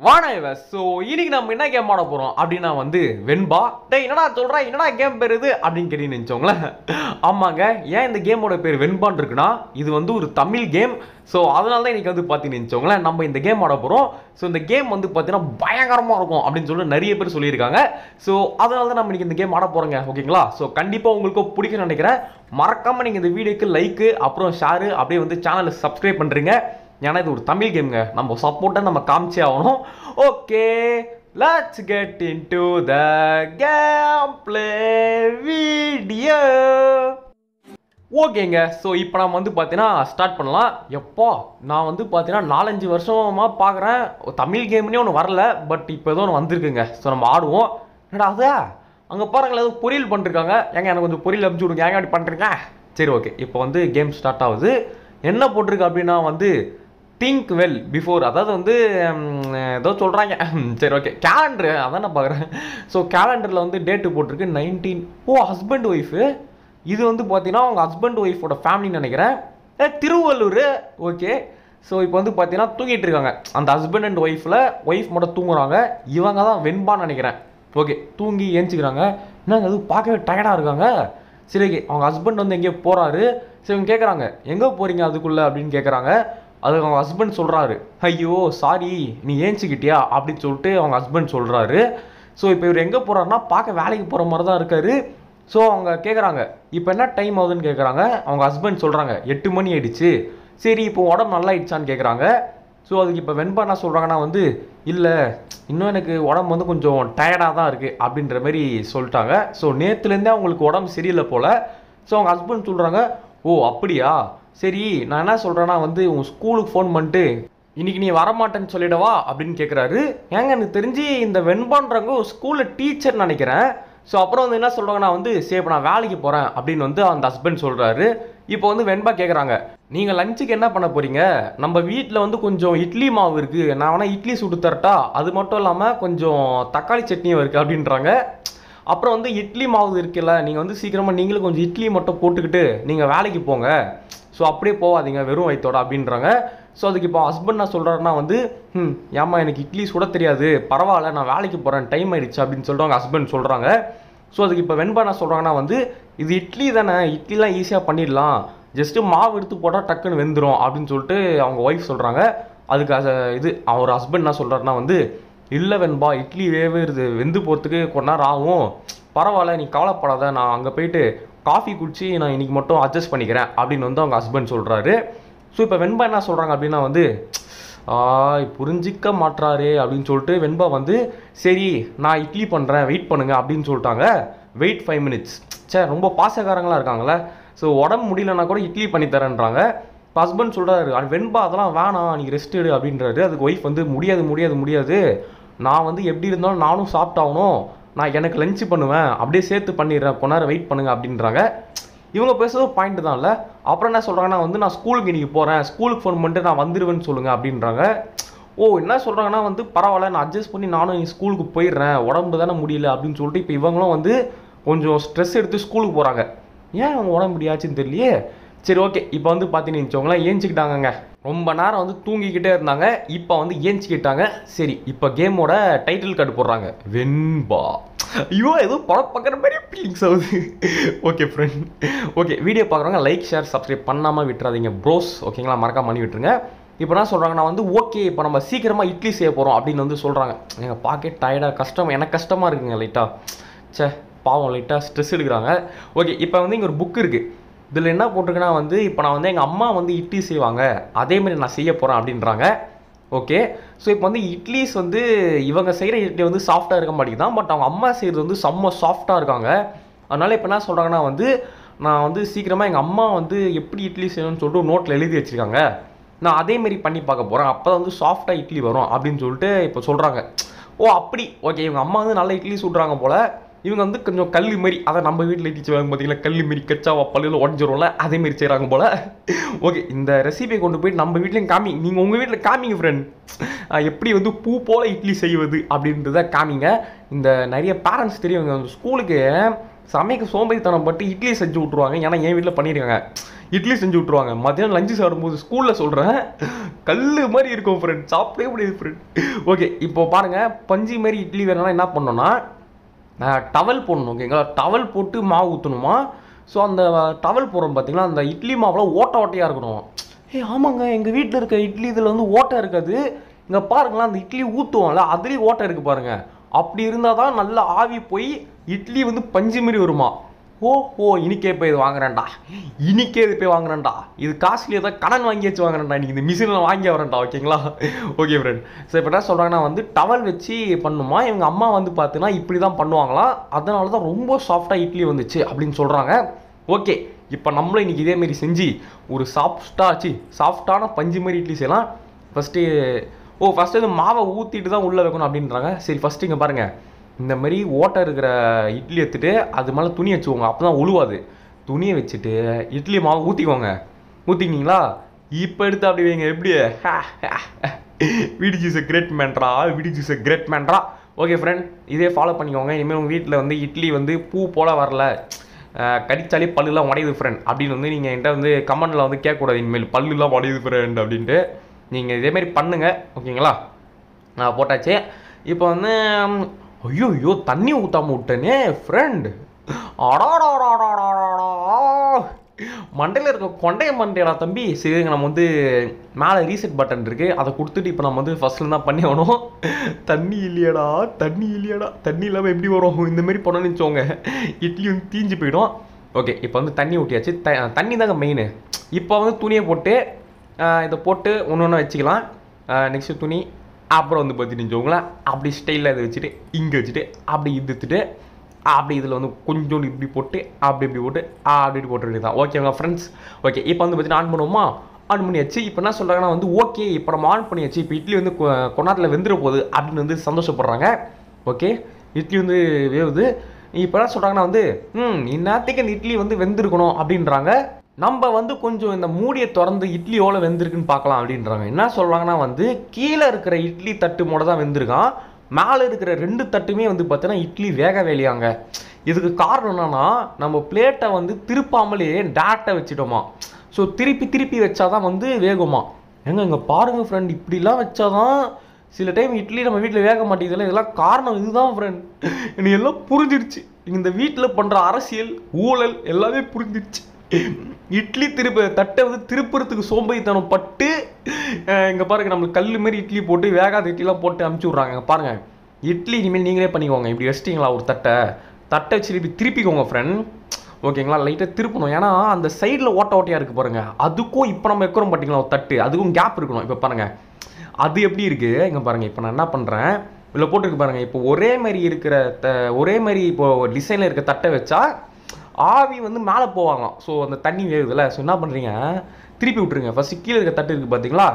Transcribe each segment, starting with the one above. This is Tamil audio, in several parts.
வாணாய்வ ஸோ இன்னைக்கு நம்ம என்ன கேம் ஆட போகிறோம் அப்படின்னா வந்து வெண்பா டேய் என்னடா சொல்கிறா என்னடா கேம் பேர் இது அப்படின்னு கேட்டு நினச்சோங்களேன் ஆமாங்க ஏன் இந்த கேமோட பேர் வெண்பான் இருக்குன்னா இது வந்து ஒரு தமிழ் கேம் ஸோ அதனால தான் இன்னைக்கு வந்து பார்த்து நினச்சோங்களேன் நம்ம இந்த கேம் ஆட போகிறோம் ஸோ இந்த கேம் வந்து பார்த்தீங்கன்னா பயங்கரமாக இருக்கும் அப்படின்னு சொல்லிட்டு நிறைய பேர் சொல்லியிருக்காங்க ஸோ அதனால தான் நம்ம இன்னைக்கு இந்த கேம் ஆட போகிறோங்க ஓகேங்களா ஸோ கண்டிப்பாக உங்களுக்கு பிடிக்கும்னு நினைக்கிறேன் மறக்காமல் நீங்கள் இந்த வீடியோக்கு லைக்கு அப்புறம் ஷேரு அப்படியே வந்து சேனலை சப்ஸ்கிரைப் பண்ணுறீங்க ஏன்னா இது ஒரு தமிழ் கேம்ங்க நம்ம சப்போர்ட்டை நம்ம காமிச்சே ஆகணும் okay let's get in to the game play video ஓகேங்க ஸோ இப்போ நம்ம வந்து பார்த்தீங்கன்னா ஸ்டார்ட் பண்ணலாம் எப்போ நான் வந்து பார்த்தீங்கன்னா நாலஞ்சு வருஷமாக பார்க்குறேன் தமிழ் கேம்னே ஒன்று வரல பட் இப்போ ஏதோ ஒன்று வந்திருக்குங்க ஸோ நம்ம ஆடுவோம் என்னடா அது அங்கே பாருங்களேன் ஏதோ பொரியல் பண்ணிருக்காங்க ஏங்க எனக்கு கொஞ்சம் பொரியல் அனுப்பிச்சு விடுங்க ஏங்க அப்படி பண்ணுறீங்க சரி ஓகே இப்போ வந்து கேம் ஸ்டார்ட் ஆகுது என்ன போட்டிருக்கு அப்படின்னா வந்து திங்க் வெல் பிஃபோர் அதாவது வந்து ம், ஏதோ சொல்கிறாங்க சரி ஓகே கேலண்டரு அதான் நான் பார்க்குறேன் ஸோ கேலண்டரில் வந்து டேட்டு போட்டிருக்கு நைன்டீன் ஓ ஹஸ்பண்ட் ஒய்ஃபு இது வந்து பார்த்தீங்கன்னா அவங்க ஹஸ்பண்ட் ஒய்ஃபோட ஃபேமிலின்னு நினைக்கிறேன் ஏ திருவள்ளூர் ஓகே ஸோ இப்போ வந்து பார்த்தீங்கன்னா தூங்கிட்டு இருக்காங்க அந்த ஹஸ்பண்ட் அண்ட் ஒய்ஃபில் ஒய்ஃப் மட்டும் தூங்குறாங்க இவங்க தான் வெண்பான்னு நினைக்கிறேன் ஓகே தூங்கி ஏஞ்சிக்கிறாங்க என்னங்க அது பார்க்கவே டயர்டாக இருக்காங்க சரி okay, அவங்க ஹஸ்பண்ட் வந்து எங்கேயோ போகிறாரு சரி இவங்க கேட்குறாங்க எங்கே போகிறீங்க அதுக்குள்ளே அப்படின்னு கேட்குறாங்க அதுக்கு அவங்க ஹஸ்பண்ட் சொல்கிறாரு ஐயோ சாரி நீ ஏஞ்சிக்கிட்டியா அப்படின்னு சொல்லிட்டு அவங்க ஹஸ்பண்ட் சொல்கிறாரு ஸோ இப்போ இவர் எங்கே போகிறாருன்னா பார்க்க வேலைக்கு போகிற மாதிரி தான் இருக்காரு ஸோ அவங்க கேட்குறாங்க இப்போ என்ன டைம் ஆகுதுன்னு கேட்குறாங்க அவங்க ஹஸ்பண்ட் சொல்கிறாங்க எட்டு மணி ஆயிடுச்சு சரி இப்போ உடம்பு நல்லா ஆயிடுச்சான்னு கேட்குறாங்க ஸோ அதுக்கு இப்போ வெண்பா என்ன சொல்கிறாங்கன்னா வந்து இல்லை இன்னும் எனக்கு உடம்பு வந்து கொஞ்சம் டயர்டாக தான் இருக்குது அப்படின்ற மாதிரி சொல்லிட்டாங்க ஸோ நேற்றுலேருந்தே அவங்களுக்கு உடம்பு சரியில்லை போல் ஸோ அவங்க ஹஸ்பண்ட் சொல்கிறாங்க ஓ அப்படியா சரி நான் என்ன சொல்கிறேன்னா வந்து உங்கள் ஸ்கூலுக்கு ஃபோன் பண்ணிட்டு இன்னைக்கு நீ வரமாட்டேன்னு சொல்லிடவா அப்படின்னு கேட்குறாரு ஏங்க எனக்கு தெரிஞ்சு இந்த வெண்பான்றவங்க ஒரு ஸ்கூலில் டீச்சர் நினைக்கிறேன் ஸோ அப்புறம் வந்து என்ன சொல்கிறாங்கன்னா வந்து சரி இப்போ நான் வேலைக்கு போகிறேன் அப்படின்னு வந்து அந்த ஹஸ்பண்ட் சொல்கிறாரு இப்போ வந்து வெண்பா கேட்குறாங்க நீங்கள் லஞ்சுக்கு என்ன பண்ண போகிறீங்க நம்ம வீட்டில் வந்து கொஞ்சம் இட்லி மாவு இருக்குது நான் வேணால் இட்லி சுட்டு தரட்டா அது மட்டும் இல்லாமல் கொஞ்சம் தக்காளி சட்னியும் இருக்குது அப்படின்றாங்க அப்புறம் வந்து இட்லி மாவு இருக்குல்ல நீங்கள் வந்து சீக்கிரமாக நீங்களும் கொஞ்சம் இட்லி மட்டும் போட்டுக்கிட்டு நீங்கள் வேலைக்கு போங்க ஸோ அப்படியே போகாதீங்க வெறும் வயிற்றோட அப்படின்றாங்க ஸோ அதுக்கு இப்போ ஹஸ்பண்ட் நான் சொல்கிறாருன்னா வந்து ம் ஏம்மா எனக்கு இட்லி சுட தெரியாது பரவாயில்ல நான் வேலைக்கு போகிறேன் டைம் ஆயிடுச்சு அப்படின்னு சொல்லிட்டு அவங்க ஹஸ்பண்ட் சொல்கிறாங்க ஸோ அதுக்கு இப்போ வெண்பா என்ன சொல்கிறாங்கன்னா வந்து இது இட்லி தானே இட்லிலாம் ஈஸியாக பண்ணிடலாம் ஜஸ்ட்டு மாவு எடுத்து போட்டால் டக்குன்னு வெந்துடும் அப்படின்னு சொல்லிட்டு அவங்க ஒய்ஃப் சொல்கிறாங்க அதுக்கு அது இது அவர் ஹஸ்பண்ட் என்ன சொல்கிறாருன்னா வந்து இல்லை வெண்பா இட்லி வேவுறது வெந்து போகிறதுக்கு கொஞ்ச நேரம் ஆகும் பரவாயில்ல நீ கவலைப்படாத நான் அங்கே போயிட்டு காஃபி குடிச்சு நான் இன்னைக்கு மட்டும் அட்ஜஸ்ட் பண்ணிக்கிறேன் அப்படின்னு வந்து அவங்க ஹஸ்பண்ட் சொல்கிறாரு ஸோ இப்போ வெண்பா என்ன சொல்கிறாங்க அப்படின்னா வந்து ஆய் புரிஞ்சிக்க மாட்றாரே அப்படின்னு சொல்லிட்டு வெண்பா வந்து சரி நான் இட்லி பண்ணுறேன் வெயிட் பண்ணுங்க அப்படின்னு சொல்லிட்டாங்க வெயிட் ஃபைவ் மினிட்ஸ் சே ரொம்ப பாசக்காரங்களா இருக்காங்களே ஸோ உடம்பு முடியலன்னா கூட இட்லி பண்ணி தரேன்றாங்க ஹஸ்பண்ட் சொல்கிறாரு அது வெண்பா அதெல்லாம் வேணாம் நீ ரெஸ்ட் எடு அப்படின்றாரு அதுக்கு ஒய்ஃப் வந்து முடியாது முடியாது முடியாது நான் வந்து எப்படி இருந்தாலும் நானும் சாப்பிட்டாகணும் நான் எனக்கு லஞ்ச் பண்ணுவேன் அப்படியே சேர்த்து பண்ணிடுறேன் கொஞ்ச நேரம் வெயிட் பண்ணுங்க அப்படின்றாங்க இவங்க பேசுறது பாயிண்ட் தான் இல்லை அப்புறம் என்ன சொல்கிறாங்கன்னா வந்து நான் ஸ்கூலுக்கு இன்னைக்கு போகிறேன் ஸ்கூலுக்கு ஃபோன் பண்ணிட்டு நான் வந்துடுவேன்னு சொல்லுங்க அப்படின்றாங்க ஓ என்ன சொல்கிறாங்கன்னா வந்து பரவாயில்ல நான் அட்ஜஸ்ட் பண்ணி நானும் நீ ஸ்கூலுக்கு போயிடுறேன் உடம்பு தானே முடியல அப்படின்னு சொல்லிட்டு இப்போ இவங்களும் வந்து கொஞ்சம் ஸ்ட்ரெஸ் எடுத்து ஸ்கூலுக்கு போகிறாங்க ஏன் அவங்க உடம்பு முடியாச்சுன்னு தெரியலையே சரி ஓகே இப்போ வந்து பார்த்தீங்கன்னு வச்சவங்களேன் ஏஞ்சிக்கிட்டாங்கங்க ரொம்ப நேரம் வந்து தூங்கிக்கிட்டே இருந்தாங்க இப்போ வந்து ஏஞ்சிக்கிட்டாங்க சரி இப்போ கேமோட டைட்டில் கார்டு போடுறாங்க வெண்பா ஐயோ ஏதோ படம் பார்க்குற மாதிரி ஃபீலிங்ஸ் ஆகுது ஓகே ஃப்ரெண்ட் ஓகே வீடியோ பார்க்குறவங்க லைக் ஷேர் சப்ஸ்கிரைப் பண்ணாமல் விட்டுறாதீங்க ப்ரோஸ் ஓகேங்களா மறக்காம பண்ணி விட்டுருங்க இப்போ என்ன சொல்கிறாங்கன்னா வந்து ஓகே இப்போ நம்ம சீக்கிரமாக இட்லி செய்ய போகிறோம் அப்படின்னு வந்து சொல்கிறாங்க எங்கள் பார்க்க டயர்டாக கஷ்டம் எனக்கு கஷ்டமாக இருக்குங்க லைட்டாக ச்சே பாவம் லைட்டாக ஸ்ட்ரெஸ் எடுக்கிறாங்க ஓகே இப்போ வந்து இங்கே ஒரு புக் இருக்குது இதில் என்ன போட்டிருக்குன்னா வந்து இப்போ நான் வந்து எங்கள் அம்மா வந்து இட்லி செய்வாங்க அதேமாதிரி நான் செய்ய போகிறேன் அப்படின்றாங்க ஓகே ஸோ இப்போ வந்து இட்லிஸ் வந்து இவங்க செய்கிற இட்லி வந்து சாஃப்டாக இருக்க மாட்டேங்குதான் பட் அவங்க அம்மா செய்கிறது வந்து செம்ம சாஃப்டாக இருக்காங்க அதனால இப்போ என்ன சொல்கிறாங்கன்னா வந்து நான் வந்து சீக்கிரமாக எங்கள் அம்மா வந்து எப்படி இட்லி செய்யணும்னு சொல்லிட்டு நோட்டில் எழுதி வச்சுருக்காங்க நான் அதேமாரி பண்ணி பார்க்க போகிறேன் அப்போ தான் வந்து சாஃப்டாக இட்லி வரும் அப்படின்னு சொல்லிட்டு இப்போ சொல்கிறாங்க ஓ அப்படி ஓகே இவங்க அம்மா வந்து நல்ல இட்லி சுடுறாங்க போல் இவங்க வந்து கொஞ்சம் கல் மாரி அதை நம்ம வீட்டில் இட்லி செய்வாங்க பார்த்தீங்களா கல் மாரி கச்சாவா பல்லில் உடஞ்சிரும்ல அதே மாரி செய்கிறாங்க போல் ஓகே இந்த ரெசிபியை கொண்டு போயிட்டு நம்ம வீட்லையும் காமி நீங்கள் உங்கள் வீட்டில் காமிங்க ஃப்ரெண்ட் எப்படி வந்து பூ போல் இட்லி செய்வது அப்படின்றத காமிங்க இந்த நிறைய பேரண்ட்ஸ் தெரியும் ஸ்கூலுக்கு சமைக்க சோம்பேறித்தனம் பட்டு இட்லி செஞ்சு விட்ருவாங்க ஏன்னா என் வீட்டில் பண்ணியிருக்காங்க இட்லி செஞ்சு விட்ருவாங்க மத்தியானம் லஞ்சு சாப்பிடும்போது ஸ்கூலில் சொல்கிறேன் கல் மாதிரி இருக்கும் ஃப்ரெண்ட் சாப்பிடவே முடியாது ஃப்ரெண்ட் ஓகே இப்போ பாருங்கள் பஞ்சு மாதிரி இட்லி வேணும்னா என்ன பண்ணோன்னா டவல் போடணும் ஓகேங்களா டவல் போட்டு மாவு ஊற்றணுமா ஸோ அந்த டவல் போடுறோம் பார்த்தீங்களா அந்த இட்லி மாவுலாம் ஓட்ட ஓட்டையாக இருக்கணும் ஏய் ஆமாங்க எங்கள் வீட்டில் இருக்க இட்லி இதில் வந்து ஓட்டை இருக்காது இங்கே பாருங்களேன் அந்த இட்லி ஊற்றுவோம்ல அதுலேயும் ஓட்டை இருக்குது பாருங்க அப்படி இருந்தால் தான் நல்லா ஆவி போய் இட்லி வந்து பஞ்சு மாதிரி வருமா ஓ ஓ இனிக்கே போய் இது வாங்குறேன்டா இனிக்கே இது போய் வாங்குறேன்டா இது காஸ்ட்லி ஏதாவது கடன் வாங்கி வச்சு வாங்குறேன்டா இன்னைக்கு இந்த மிஷினில் வாங்கி வரேன்டா ஓகேங்களா ஓகே ஃப்ரெண்ட் ஸோ இப்போ என்ன சொல்கிறாங்கன்னா வந்து டவல் வச்சு பண்ணுமா இவங்க அம்மா வந்து பார்த்தீங்கன்னா இப்படி தான் பண்ணுவாங்களாம் அதனால தான் ரொம்ப சாஃப்டாக இட்லி வந்துச்சு அப்படின்னு சொல்கிறாங்க ஓகே இப்போ நம்மளும் இன்னைக்கு இதே மாதிரி செஞ்சு ஒரு சாஃப்டாக ஆச்சு சாஃப்டான பஞ்சு மாதிரி இட்லி செய்யலாம் ஃபஸ்ட்டு ஓ ஃபஸ்ட்டு இது மாவை ஊற்றிட்டு தான் உள்ளே வைக்கணும் அப்படின்றாங்க சரி ஃபஸ்ட்டு இங்கே பாருங்கள் இந்த மாதிரி ஓட்டை இருக்கிற இட்லி எடுத்துட்டு அது மேலே துணி வச்சுக்கோங்க அப்போ தான் உழுவாது துணியை வச்சுட்டு இட்லி மாவை ஊற்றிக்கோங்க ஊற்றிக்கிங்களா இப்போ எடுத்து அப்படி வைங்க எப்படி விடிஜ் இஸ் எ கிரேட் மேன்ட்ரா விடிஜ் is a great mantra okay friend இதே ஃபாலோ பண்ணிக்கோங்க இனிமேல் உங்கள் வீட்டில் வந்து இட்லி வந்து பூ போல் வரல அஹ் கடிச்சாலே பல்லுலாம் உடையுது ஃப்ரெண்ட் அப்படின்னு வந்து நீங்கள் என்கிட்ட வந்து கமெண்டில் வந்து கேட்கக்கூடாது இனிமேல் பல்லுலாம் உடையுது ஃப்ரெண்ட் அப்படின்ட்டு நீங்கள் இதேமாரி பண்ணுங்க ஓகேங்களா நான் போட்டாச்சு இப்போ வந்து ம், ஐயோ ஐயோ தண்ணி ஊற்றாம விட்டேனே ஃப்ரெண்ட் மண்டையில் இருக்க கொண்டைய மண்டையடா தம்பி சரிங்க நம்ம வந்து மேலே ரீசெட் பட்டன் இருக்கு அதை கொடுத்துட்டு இப்போ நம்ம வந்து ஃபர்ஸ்ட்ல தான் பண்ணி ஆகணும் தண்ணி இல்லையாடா தண்ணி இல்லையாடா தண்ணி இல்லாமல் எப்படி வரும் இந்த மாதிரி பண்ணணும்னு வச்சோங்க இட்லி வந்து தீஞ்சு போயிடும் ஓகே இப்போ வந்து தண்ணி ஊட்டியாச்சு த தண்ணி தாங்க மெயின் இப்போ வந்து துணியை போட்டு ஆஹ் இதை போட்டு ஒன்று ஒன்றா வச்சுக்கலாம் நெக்ஸ்ட்டு துணி அப்புறம் வந்து பார்த்தீங்கன்னு வச்சுக்கோங்களேன் அப்படி ஸ்டைலில் இதை வச்சுட்டு இங்கே வச்சுட்டு அப்படி இழுத்துட்டு அப்படி இதில் வந்து கொஞ்சோண்டு இப்படி போட்டு அப்படி இப்படி போட்டு அப்படி இப்படி போட்டு வேண்டியதான் ஓகேங்க ஃப்ரெண்ட்ஸ் ஓகே இப்போ வந்து பார்த்தீங்கன்னா ஆன் பண்ணுவோமா ஆன் பண்ணியாச்சு இப்போ என்ன சொல்கிறாங்கன்னா வந்து ஓகே இப்போ நம்ம ஆன் பண்ணியாச்சு இப்போ இட்லி வந்து கொ- கொண்டாட்டில் வெந்துட போகுது அப்படின்னு வந்து சந்தோஷப்படுறாங்க ஓகே இட்லி வந்து வேவுது இப்போ என்ன சொல்கிறாங்கன்னா வந்து ம் இந்நேரத்துக்கு இந்த இட்லி வந்து வெந்திருக்கணும் அப்படின்றாங்க நம்ம வந்து கொஞ்சம் இந்த மூடியை திறந்து இட்லி எவ்வளோ வெந்திருக்குன்னு பார்க்கலாம் அப்படின்றாங்க என்ன சொல்கிறாங்கன்னா வந்து கீழே இருக்கிற இட்லி தட்டு மூட தான் வெந்திருக்கான் மேலே இருக்கிற ரெண்டு தட்டுமே வந்து பார்த்தீங்கன்னா இட்லி வேக வேலையாங்க இதுக்கு காரணம் என்னன்னா நம்ம பிளேட்டை வந்து திருப்பாமலே டேரக்டாக வச்சிட்டோமா ஸோ திருப்பி திருப்பி வச்சாதான் வந்து வேகுமா ஏங்க இங்கே பாருங்க ஃப்ரெண்ட் இப்படிலாம் வச்சாதான் சில டைம் இட்லி நம்ம வீட்டில் வேக மாட்டேங்குதுல இதெல்லாம் காரணம் இதுதான் ஃப்ரெண்ட் எனக்கு எல்லாம் புரிஞ்சிருச்சு இந்த வீட்டில் பண்ணுற அரசியல் ஊழல் எல்லாமே புரிஞ்சிருச்சு இட்லி திருப்ப தட்டை வந்து திருப்புறத்துக்கு சோம்பேறித்தனம் பட்டு அஹ் இங்க பாருங்க நம்மளுக்கு கல் மாதிரி இட்லி போட்டு வேகாத இட்லிலாம் போட்டு அமுச்சு விட்றாங்க இங்க பாருங்க இட்லி இனிமேல் நீங்களே பண்ணிக்கோங்க இப்படி வச்சிட்டிங்களா ஒரு தட்டை தட்டை வச்சு திருப்பி திருப்பிக்கோங்க ஃப்ரெண்ட் ஓகேங்களா லைட்டாக திருப்பணும் ஏன்னா அந்த சைடில் ஓட்ட ஓட்டையாக இருக்குது பாருங்க அதுக்கும் இப்போ நம்ம வைக்கிறோம் பார்த்தீங்களா ஒரு தட்டு அதுக்கும் கேப் இருக்கணும் இப்போ பாருங்க அது எப்படி இருக்கு இங்க பாருங்க இப்போ நான் என்ன பண்ணுறேன் இதில் போட்டிருக்கு பாருங்க இப்போ ஒரே மாதிரி இருக்கிற த ஒரே மாதிரி இப்போ டிசைனில் இருக்க தட்டை வச்சா ஆவி வந்து மேலே போவாங்களாம் ஸோ அந்த தண்ணி வேகுதுல்ல ஸோ என்ன பண்ணுறீங்க திருப்பி விட்டுருங்க ஃபர்ஸ்ட் கீழே இருக்க தட்டு இருக்குது பார்த்தீங்களா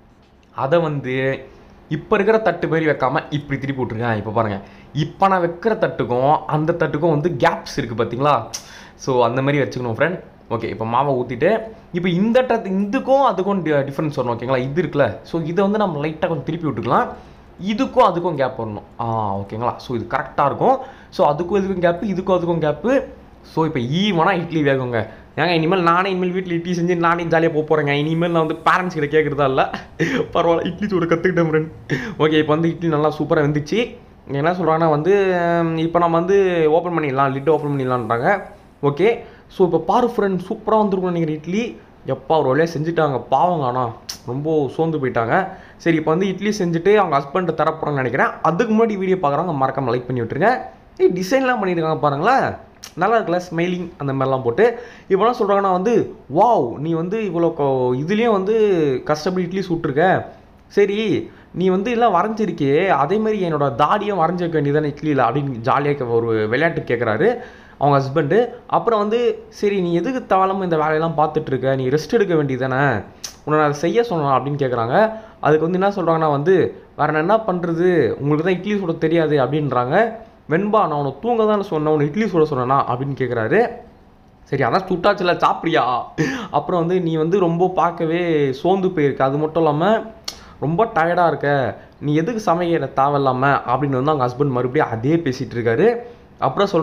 அதை வந்து இப்போ இருக்கிற தட்டு மாதிரி வைக்காம இப்படி திருப்பி விட்ருங்க இப்போ பாருங்க இப்போ நான் வைக்கிற தட்டுக்கும் அந்த தட்டுக்கும் வந்து கேப்ஸ் இருக்குது பார்த்தீங்களா ஸோ அந்த மாதிரி வச்சுக்கணும் ஃப்ரெண்ட் ஓகே இப்போ மாவை ஊற்றிட்டு இப்போ இந்த தட்டு இதுக்கும் அதுக்கும் டிஃப்ரென்ஸ் வரணும் ஓகேங்களா இது இருக்குல்ல ஸோ இதை வந்து நம்ம லைட்டாக கொஞ்சம் திருப்பி விட்டுக்கலாம் இதுக்கும் அதுக்கும் கேப் வரணும் ஆ ஓகேங்களா ஸோ இது கரெக்டாக இருக்கும் ஸோ அதுக்கும் இதுக்கும் கேப்பு இதுக்கும் அதுக்கும் கேப்பு ஸோ இப்போ ஈவனாக இட்லி வேகுங்க ஏங்க இனிமேல் நானே இனிமேல் வீட்டில் இட்லி செஞ்சு நானே ஜாலியாக போக போகிறேங்க இனிமேல் நான் வந்து பேரண்ட்ஸ் கிட்ட கேட்குறதா இல்லை பரவாயில்ல இட்லி சூட கற்றுக்கிட்டேன் ஃப்ரெண்ட் ஓகே இப்போ வந்து இட்லி நல்லா சூப்பராக வந்துச்சு என்ன சொல்கிறாங்கன்னா வந்து இப்போ நம்ம வந்து ஓப்பன் பண்ணிடலாம் லிட் ஓப்பன் பண்ணிடலான்றாங்க ஓகே ஸோ இப்போ பாரு ஃப்ரெண்ட் சூப்பராக வந்துருக்கும் நினைக்கிறேன் இட்லி எப்பா ஒரு வழியாக செஞ்சுட்டாங்க பாவங்க ஆனால் ரொம்ப சோர்ந்து போயிட்டாங்க சரி இப்போ வந்து இட்லி செஞ்சுட்டு அவங்க ஹஸ்பண்ட் தரப்போகிறாங்கன்னு நினைக்கிறேன் அதுக்கு முன்னாடி வீடியோ பார்க்குறவங்க மறக்காம லைக் பண்ணி விட்டுருங்க ஏய் டிசைன்லாம் பண்ணியிருக்காங்க பாருங்களேன் நல்லா இருக்குல்ல ஸ்மைலிங் அந்த மாதிரிலாம் போட்டு இப்போலாம் சொல்கிறாங்கன்னா வந்து வாவ் நீ வந்து இவ்வளோ கொ- இதுலேயும் வந்து கஷ்டப்பட்டு இட்லி சுட்டிருக்க சரி நீ வந்து எல்லாம் வரைஞ்சிருக்கே அதே மாதிரி என்னோட தாடியும் வரைஞ்சி வைக்க வேண்டியதானே இட்லியில் அப்படின்னு ஜாலியாக ஒரு விளையாட்டு கேட்குறாரு அவங்க ஹஸ்பண்டு அப்புறம் வந்து சரி நீ எதுக்கு தாளம் இந்த வேலையெல்லாம் பார்த்துட்டு இருக்க நீ ரெஸ்ட் எடுக்க வேண்டியதானே உன்னை நான் அதை செய்ய சொன்னேன் அப்படின்னு கேட்குறாங்க அதுக்கு வந்து என்ன சொல்கிறாங்கன்னா வந்து வேற நான் என்ன பண்ணுறது உங்களுக்கு தான் இட்லி சுட தெரியாது அப்படின்றாங்க வெண்பா நான் உனக்கு தூங்க தான் சொன்னேன் உன்னை இட்லி சுட சொன்னேனா அப்படின்னு கேட்குறாரு சரி அதான் சுட்டாச்சுல சாப்பிட்றியா அப்புறம் வந்து நீ வந்து ரொம்ப பார்க்கவே சோர்ந்து போயிருக்க அது மட்டும் இல்லாமல் ரொம்ப டயர்டாக இருக்க நீ எதுக்கு சமைக்கிற தேவையில்லாம அப்படின்னு வந்து அவங்க ஹஸ்பண்ட் மறுபடியும் அதே பேசிகிட்டு இருக்காரு அப்புறம் சொல்கிறாரு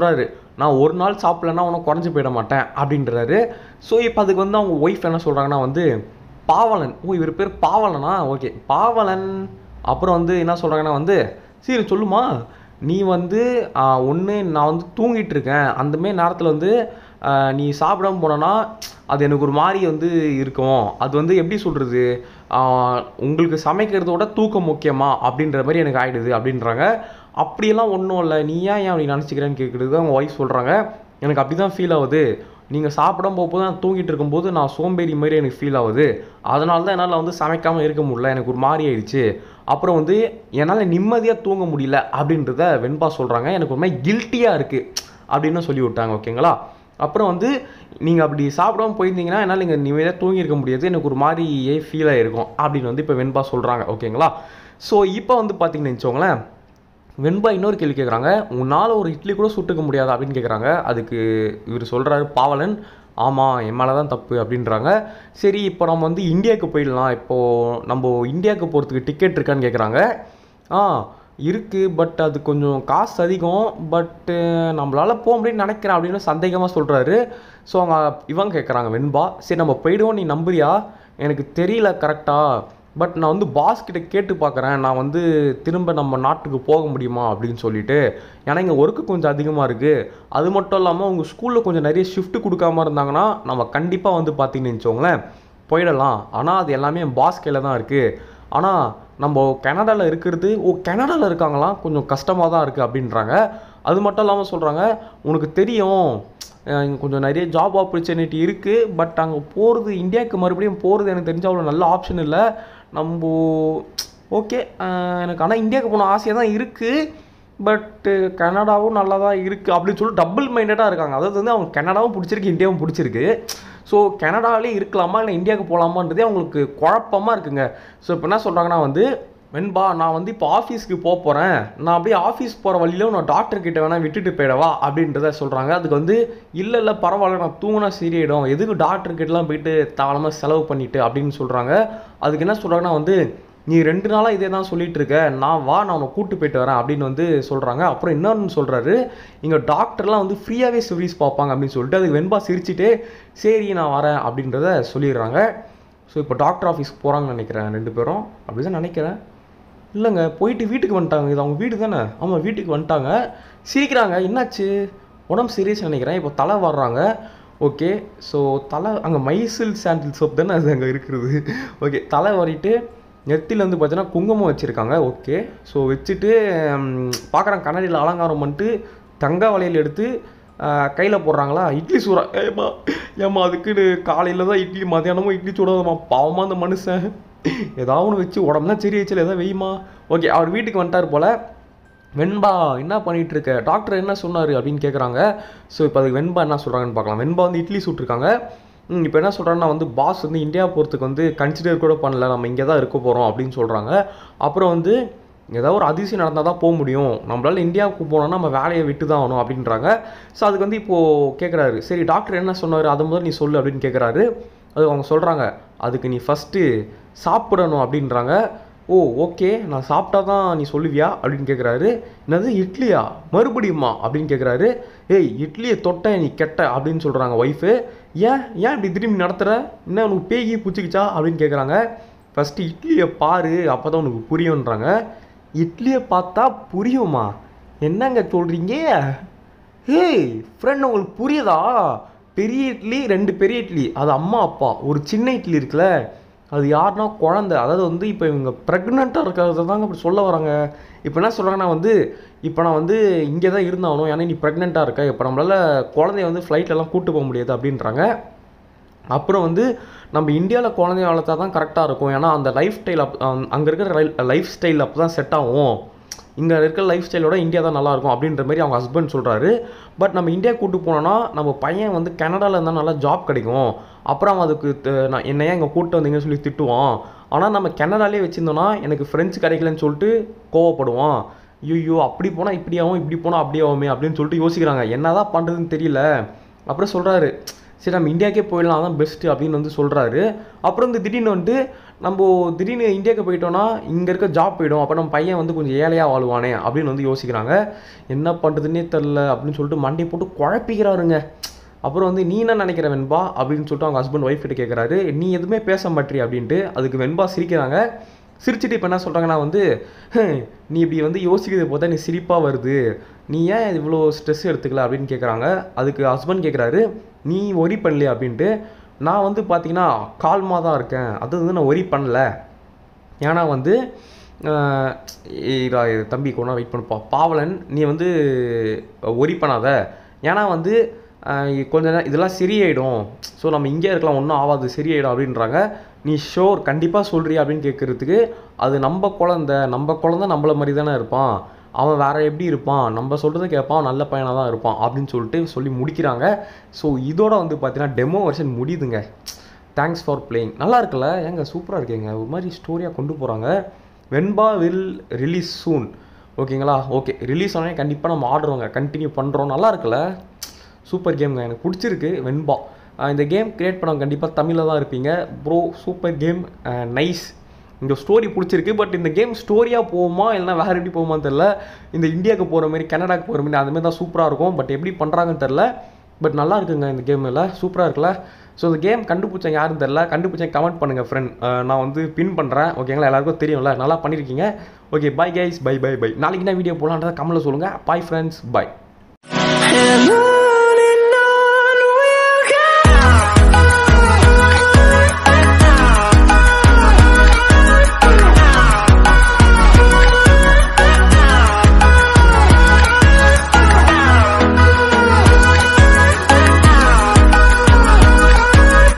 நான் ஒரு நாள் சாப்பிட்லன்னா உனக்கு குறைஞ்சி போயிட மாட்டேன் அப்படின்றாரு ஸோ இப்போ அதுக்கு வந்து அவங்க ஒய்ஃப் என்ன சொல்கிறாங்கன்னா வந்து பாவலன் ஓ இவர் பேர் பாவலனா ஓகே பாவலன் அப்புறம் வந்து என்ன சொல்கிறாங்கன்னா வந்து சரி சொல்லுமா நீ வந்து ஒன்று நான் வந்து தூங்கிட்டு இருக்கேன் அந்தமாரி நேரத்தில் வந்து ஆ, நீ சாப்பிடாம போனோன்னா அது எனக்கு ஒரு மாதிரி வந்து இருக்கும் அது வந்து எப்படி சொல்கிறது உங்களுக்கு சமைக்கிறதோட தூக்கம் முக்கியமா அப்படின்ற மாதிரி எனக்கு ஆயிடுது அப்படின்றாங்க அப்படியெல்லாம் ஒன்றும் இல்லை நீ ஏன் ஏன் அப்படி நினச்சிக்கிறேன்னு கேட்குறது அவங்க ஒய்ஃப் சொல்கிறாங்க எனக்கு அப்படி தான் ஃபீல் ஆகுது நீங்கள் சாப்பிடாம போகும்போது நான் தூங்கிட்டு இருக்கும்போது நான் சோம்பேறி மாதிரி எனக்கு ஃபீல் ஆகுது அதனால தான் என்னால் வந்து சமைக்காமல் இருக்க முடியல எனக்கு ஒரு மாதிரி ஆயிடுச்சு அப்புறம் வந்து என்னால் நிம்மதியாக தூங்க முடியல அப்படின்றத வெண்பா சொல்கிறாங்க எனக்கு ஒரு மாதிரி கில்ட்டியாக இருக்குது அப்படின்னு சொல்லி விட்டாங்க ஓகேங்களா அப்புறம் வந்து நீங்கள் அப்படி சாப்பிடாம போயிருந்தீங்கன்னா என்னால் நீங்கள் நிம்மதியாக தூங்கியிருக்க முடியாது எனக்கு ஒரு மாதிரியே ஃபீல் ஆகிருக்கும் அப்படின்னு வந்து இப்போ வெண்பா சொல்கிறாங்க ஓகேங்களா ஸோ இப்போ வந்து பார்த்தீங்கன்னு வச்சுக்கோங்களேன் வெண்பா இன்னொரு கேள்வி கேட்குறாங்க உன்னால் ஒரு இட்லி கூட சுட்டுக்க முடியாதா அப்படின்னு கேட்குறாங்க அதுக்கு இவர் சொல்கிறாரு பாவலன் ஆமாம் என் மேலே தான் தப்பு அப்படின்றாங்க சரி இப்போ நம்ம வந்து இந்தியாவுக்கு போயிடலாம் இப்போது நம்ம இந்தியாவுக்கு போகிறதுக்கு டிக்கெட் இருக்கான்னு கேட்குறாங்க ஆ இருக்குது பட் அது கொஞ்சம் காசு அதிகம் பட்டு நம்மளால் போக முடியும்னு நினைக்கிறேன் அப்படின்னு சந்தேகமாக சொல்கிறாரு ஸோ அவங்க இவங்க கேட்குறாங்க வெண்பா சரி நம்ம போயிடுவோம் நீ நம்புறியா எனக்கு தெரியல கரெக்டாக பட் நான் வந்து பாஸ் கிட்ட கேட்டு பார்க்குறேன் நான் வந்து திரும்ப நம்ம நாட்டுக்கு போக முடியுமா அப்படின்னு சொல்லிட்டு ஏன்னா இங்கே ஒர்க்கு கொஞ்சம் அதிகமாக இருக்குது அது மட்டும் இல்லாமல் உங்கள் ஸ்கூலில் கொஞ்சம் நிறைய ஷிஃப்ட் கொடுக்காம இருந்தாங்கன்னா நம்ம கண்டிப்பாக வந்து பார்த்தீங்கன்னு வச்சுக்கோங்களேன் போயிடலாம் ஆனால் அது எல்லாமே என் பாஸ் கையில் தான் இருக்குது ஆனால் நம்ம கனடாவில் இருக்கிறது ஓ கனடாவில் இருக்காங்களாம் கொஞ்சம் கஷ்டமாக தான் இருக்குது அப்படின்றாங்க அது மட்டும் இல்லாமல் சொல்கிறாங்க உனக்கு தெரியும் அஹ் இங்க கொஞ்சம் நிறைய ஜாப் ஆப்பர்ச்சுனிட்டி இருக்குது பட் அங்கே போகிறது இந்தியாவுக்கு மறுபடியும் போகிறது எனக்கு தெரிஞ்ச அவ்வளோ நல்ல ஆப்ஷன் இல்லை நம்ம ஓகே எனக்கு ஆனால் இந்தியாவுக்கு போன ஆசையாக தான் இருக்குது பட்டு கனடாவும் நல்லா தான் இருக்குது அப்படின்னு சொல்லி டபுள் மைண்டடாக இருக்காங்க அதாவது வந்து அவங்க கனடாவும் பிடிச்சிருக்கு இந்தியாவும் பிடிச்சிருக்கு ஸோ கனடாவிலே இருக்கலாமா இல்லை இந்தியாவுக்கு போகலாமான்றதே அவங்களுக்கு குழப்பமாக இருக்குங்க ஸோ இப்போ என்ன சொல்கிறாங்கன்னா வந்து வெண்பா நான் வந்து இப்போ ஆஃபீஸ்க்கு போக போகிறேன் நான் அப்படியே ஆஃபீஸ் போகிற வழியில நான் டாக்டர் கிட்ட வேணால் விட்டுட்டு போயிடவா அப்படின்றத சொல்கிறாங்க அதுக்கு வந்து இல்லை இல்லை பரவாயில்ல நான் தூங்கினா சரியாயிடும் எதுக்கு டாக்டர் கிட்டலாம் போயிட்டு தாராளமாக செலவு பண்ணிட்டு அப்படின்னு சொல்கிறாங்க அதுக்கு என்ன சொல்கிறாங்கன்னா வந்து நீ ரெண்டு நாளாக இதே தான் சொல்லிட்டு இருக்க நான் வா நான் உன்னை கூட்டு போயிட்டு வரேன் அப்படின்னு வந்து சொல்கிறாங்க அப்புறம் இன்னொன்று சொல்கிறாரு இங்கே டாக்டர்லாம் வந்து ஃப்ரீயாகவே சர்வீஸ் பார்ப்பாங்க அப்படின்னு சொல்லிட்டு அதுக்கு வெண்பா சிரிச்சிட்டு சரி நான் வரேன் அப்படின்றத சொல்லிடுறாங்க ஸோ இப்போ டாக்டர் ஆஃபீஸ்க்கு போகிறாங்கன்னு நினைக்கிறேன் ரெண்டு பேரும் அப்படி தான் நினைக்கிறேன் இல்லைங்க போயிட்டு வீட்டுக்கு வந்துட்டாங்க இது அவங்க வீடு தானே ஆமாம் வீட்டுக்கு வந்துட்டாங்க சிரிக்கிறாங்க என்னாச்சு உடம்பு சீரியஸ் நினைக்கிறேன் இப்போ தலை வர்றாங்க ஓகே ஸோ தலை அங்கே மைசில் சாண்டில் சோப் தானே அது அங்கே இருக்கிறது ஓகே தலை வரிட்டு நெத்தியில் வந்து பார்த்தீங்கன்னா குங்குமம் வச்சுருக்காங்க ஓகே ஸோ வச்சுட்டு பார்க்குறாங்க கண்ணாடியில் அலங்காரம் பண்ணிட்டு தங்க வளையல் எடுத்து கையில் போடுறாங்களா இட்லி சூடா ஏம்மா ஏம்மா அதுக்குன்னு காலையில் தான் இட்லி மதியானமும் இட்லி சூடாதம்மா பாவமாக அந்த மனுஷன் ஏதாவது ஒன்று வச்சு உடம்புனா சரி வச்சல ஏதாவது வெய்யுமா ஓகே அவர் வீட்டுக்கு வந்துட்டார் போல் வெண்பா என்ன பண்ணிட்டு இருக்க டாக்டர் என்ன சொன்னார் அப்படின்னு கேட்குறாங்க ஸோ இப்போ அதுக்கு வெண்பா என்ன சொல்கிறாங்கன்னு பார்க்கலாம் வெண்பா வந்து இட்லி சுட்டிருக்காங்க இப்போ என்ன சொல்கிறாங்கன்னா வந்து பாஸ் வந்து இந்தியா போகிறதுக்கு வந்து கன்சிடர் கூட பண்ணல நம்ம இங்கே தான் இருக்க போகிறோம் அப்படின்னு சொல்கிறாங்க அப்புறம் வந்து ஏதாவது ஒரு அதிசயம் நடந்தால் தான் போக முடியும் நம்மளால இந்தியாவுக்கு போனோம்னா நம்ம வேலையை விட்டு தான் ஆகணும் அப்படின்றாங்க ஸோ அதுக்கு வந்து இப்போது கேட்குறாரு சரி டாக்டர் என்ன சொன்னார் அதை முதல்ல நீ சொல்லு அப்படின்னு கேட்குறாரு அது அவங்க சொல்கிறாங்க அதுக்கு நீ ஃபஸ்ட்டு சாப்பிடணும் அப்படின்றாங்க ஓ ஓகே நான் சாப்பிட்டா தான் நீ சொல்லுவியா அப்படின்னு கேட்குறாரு என்னது இட்லியா மறுபடியுமா அப்படின்னு கேட்குறாரு ஏய் இட்லியை தொட்ட நீ கெட்ட அப்படின்னு சொல்கிறாங்க ஒய்ஃபு ஏன் ஏன் இப்படி திரும்பி நடத்துகிற என்ன உனக்கு பேகி பூச்சிக்கிச்சா அப்படின்னு கேட்குறாங்க ஃபஸ்ட்டு இட்லியை பாரு அப்போ தான் உனக்கு புரியுன்றாங்க இட்லியை பார்த்தா புரியுமா என்னங்க சொல்கிறீங்க ஏய் ஃப்ரெண்ட் உங்களுக்கு புரியுதா பெரிய இட்லி ரெண்டு பெரிய இட்லி அது அம்மா அப்பா ஒரு சின்ன இட்லி இருக்குல்ல அது யாருன்னா குழந்தை அதாவது வந்து இப்போ இவங்க ப்ரெக்னெண்ட்டாக இருக்கிறத தாங்க அப்படி சொல்ல வராங்க இப்போ என்ன சொல்கிறாங்கன்னா வந்து இப்போ நான் வந்து இங்கே தான் இருந்தாகணும் ஏன்னா நீ ப்ரெக்னெண்ட்டாக இருக்க இப்போ நம்மளால் குழந்தைய வந்து ஃப்ளைட்லலாம் கூட்டு போக முடியாது அப்படின்றாங்க அப்புறம் வந்து நம்ம இந்தியாவில் குழந்தைய வளர்த்தா தான் கரெக்டாக இருக்கும் ஏன்னா அந்த லைஃப் ஸ்டைல் அப் அங்கே இருக்கிற லைஃப் ஸ்டைல் அப்போ தான் செட் ஆகும் இங்கே இருக்கிற லைஃப் ஸ்டைலோட இந்தியா தான் நல்லாயிருக்கும் அப்படின்ற மாதிரி அவங்க ஹஸ்பண்ட் சொல்கிறாரு பட் நம்ம இந்தியா கூட்டு போனோன்னா நம்ம பையன் வந்து கனடாவில் இருந்தால் நல்லா ஜாப் கிடைக்கும் அப்புறம் அவன் அதுக்கு த- நான் என்னையா இங்கே கூட்டு வந்தீங்கன்னு சொல்லி திட்டுவான் ஆனால் நம்ம கனடாலே வச்சுருந்தோன்னா எனக்கு ஃப்ரெண்ட்ஸ் கிடைக்கலன்னு சொல்லிட்டு கோவப்படுவான் ஐயோ அப்படி போனால் இப்படி ஆகும் இப்படி போனால் அப்படி ஆகுமே அப்படின்னு சொல்லிட்டு யோசிக்கிறாங்க என்னதான் பண்ணுறதுன்னு தெரியல அப்புறம் சொல்கிறாரு சரி நம்ம இந்தியாக்கே போயிடலாம் அதான் பெஸ்ட்டு அப்படின்னு வந்து சொல்கிறாரு அப்புறம் வந்து திடீர்னு வந்துட்டு நம்ம திடீர்னு இந்தியாவுக்கு போயிட்டோன்னா இங்கே இருக்க ஜாப் போயிடும் அப்போ நம்ம பையன் வந்து கொஞ்சம் ஏழையாக வாழ்வானே அப்படின்னு வந்து யோசிக்கிறாங்க என்ன பண்ணுறதுன்னே தெரில அப்படின்னு சொல்லிட்டு மண்டையை போட்டு குழப்பிக்கிறாருங்க அப்புறம் வந்து நீ என்ன நினைக்கிற வெண்பா அப்படின்னு சொல்லிட்டு அவங்க ஹஸ்பண்ட் ஒய்ஃப் கிட்ட கேட்குறாரு நீ எதுவுமே பேச மாட்றி அப்படின்ட்டு அதுக்கு வெண்பா சிரிக்கிறாங்க சிரிச்சிட்டு இப்போ என்ன சொல்கிறாங்கன்னா வந்து "ஹம், நீ இப்படி வந்து யோசிக்கிறது போதா நீ சிரிப்பாக வருது நீ ஏன் இவ்வளோ ஸ்ட்ரெஸ் எடுத்துக்கல அப்படின்னு கேட்குறாங்க அதுக்கு ஹஸ்பண்ட் கேட்குறாரு நீ ஒரி பண்ணலையா அப்படின்ட்டு நான் வந்து பார்த்தீங்கன்னா கால்மாக தான் இருக்கேன் அது வந்து நான் ஒரி பண்ணல ஏன்னா வந்து ஆஹ், ஏய் ரா, இது தம்பி கொண்டா வெயிட் பண்ணுப்பா பாவலன் நீ வந்து ஒரி பண்ணாத ஏன்னா வந்து ஆஹ், கொஞ்ச நேரம் இதெல்லாம் சரியாயிடும் ஸோ நம்ம இங்கே இருக்கலாம் ஒன்றும் ஆகாது சரியாயிடும் அப்படின்றாங்க நீ ஷோர் கண்டிப்பாக சொல்கிறியா அப்படின்னு கேட்குறதுக்கு அது நம்ம குழந்த நம்ம குழந்த நம்மள மாதிரி தானே இருப்பான் அவன் வேற எப்படி இருப்பான் நம்ம சொல்கிறத கேட்பான் நல்ல பையனாக தான் இருப்பான் அப்படின்னு சொல்லிட்டு சொல்லி முடிக்கிறாங்க ஸோ இதோட வந்து பார்த்தீங்கன்னா டெமோ வெர்ஷன் முடியுதுங்க தேங்க்ஸ் ஃபார் பிளேயிங் நல்லா இருக்குல்ல ஏங்க சூப்பராக இருக்கேங்க ஒரு மாதிரி ஸ்டோரியாக கொண்டு போகிறாங்க வெண்பா வில் ரிலீஸ் சூன் ஓகேங்களா ஓகே ரிலீஸ் ஆனே கண்டிப்பாக நம்ம ஆடுறோங்க கண்டினியூ பண்ணுறோம் நல்லா இருக்குல்ல சூப்பர் கேம்ங்க எனக்கு பிடிச்சிருக்கு வெண்பா அஹ் இந்த கேம் கிரியேட் பண்ணவங்க கண்டிப்பாக தமிழில் தான் இருப்பீங்க ப்ரோ சூப்பர் கேம் நைஸ் இந்த ஸ்டோரி பிடிச்சிருக்கு பட் இந்த கேம் ஸ்டோரியாக போகுமா இல்லைனா வேறு எப்படி போகுமான்னு தெரில இந்த இந்தியாவுக்கு போகிற மாதிரி கனடாக்கு போகிற மாதிரி அந்த மாதிரி தான் சூப்பராக இருக்கும் பட் எப்படி பண்ணுறாங்கன்னு தெரில பட் நல்லா இருக்குங்க இந்த கேமில் சூப்பராக இருக்குல்ல ஸோ இந்த கேம் கண்டுபிடிச்சேன் யாருன்னு தெரில கண்டுபிடிச்சேன் கமெண்ட் பண்ணுங்கள் ஃப்ரெண்ட் நான் வந்து பின் பண்ணுறேன் ஓகேங்களா எல்லாருக்கும் தெரியும்ல நல்லா பண்ணியிருக்கீங்க okay bye guys bye bye bye நாளைக்கு என்ன வீடியோ போகலான்றதை கமெண்ட்டில் சொல்லுங்கள் பாய் ஃப்ரெண்ட்ஸ் பை